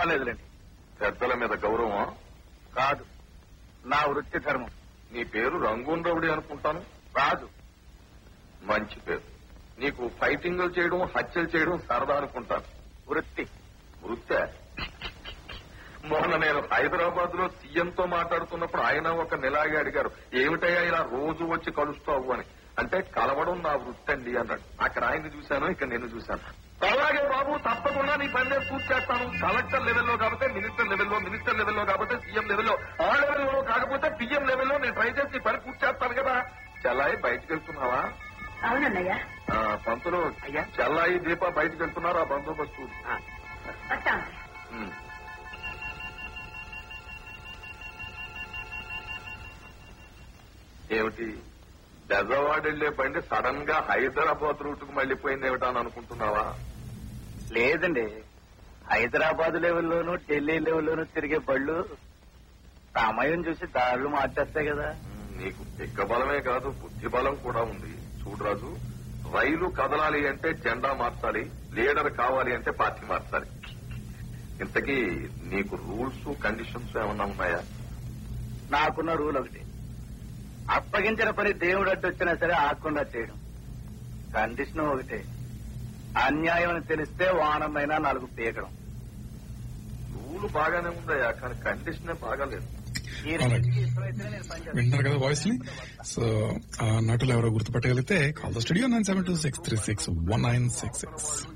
పర్వాలేదులేండి పెద్దల మీద గౌరవం కాదు నా వృత్తి ధర్మం నీ పేరు రంగూన్ రౌడీ అనుకుంటాను రాదు మంచి పేరు నీకు ఫైటింగ్లు చేయడం హత్యలు చేయడం సరదా అనుకుంటాను వృత్తి వృత్తే మొన్న నేను హైదరాబాద్ లో సీఎంతో మాట్లాడుతున్నప్పుడు ఆయన ఒక నెలాగే అడిగారు ఏమిటయ్యా ఇలా రోజు వచ్చి కలుస్తావు అని అంటే కలవడం నా వృత్తి అండి అన్నాడు అక్కడ ఆయన్ని చూశాను ఇక్కడ నేను చూశాను అలాగే బాబు తప్పకుండా నీ పని నేను పూర్తి చేస్తాను కలెక్టర్ లెవెల్లో కాకపోతే మినిస్టర్ లెవెల్లో మినిస్టర్ లెవెల్లో కాకపోతే సీఎం లెవెల్లో ఆ లెవెల్లో కాకపోతే పిఎం లెవెల్లో నేను ట్రై చేసి నీ పని పూర్తి చేస్తాను కదా చెల్లాయి బయటకు వెళ్తున్నావా అవునన్నయ్య ఆ, పంతులు అయ్యా. చెల్లాయి దీప బయటకు వెళ్తున్నారు ఆ బందోబస్తు వస్తాను ఉమ్. ఏమిటి బెజవాడ వెళ్లే బండి సడన్ గా హైదరాబాద్ రూట్ కు మళ్ళీపోయింది ఏమిటా అని అనుకుంటున్నావా లేదండి హైదరాబాద్ లెవెల్లోనూ ఢిల్లీ లెవెల్లోనూ తిరిగే బళ్ళు సమయం చూసి దారులు మార్చేస్తాయి కదా ఉమ్, నీకు పిక్క బలమే కాదు బుద్ధి బలం కూడా ఉంది చూడరాజు రైలు కదలాలి అంటే జెండా మార్చాలి లీడర్ కావాలి అంటే పార్టీ మార్చాలి ఇంతకీ నీకు రూల్స్ కండిషన్స్ ఏమన్నా ఉన్నాయా నాకున్న రూల్ ఒకటి అప్పగించిన పని దేవుడు అడ్డు వచ్చినా సరే ఆకుండా చేయడం కండిషన్ ఒకటే అన్యాయం అని తెలిస్తే వానమైనా నాలుగు పీకడం రూల్ బాగానే ఉందయ్యా కానీ కండిషనే బాగాలేదు ఈ రెండింటికి ఇష్టమైతేనే నేను పని చేస్తాను. వింటారు కదా వాయిస్ ని సో ఆ నటులు ఎవరో గుర్తుపట్టగలిగితే call the studio nine seven two six three six one nine six six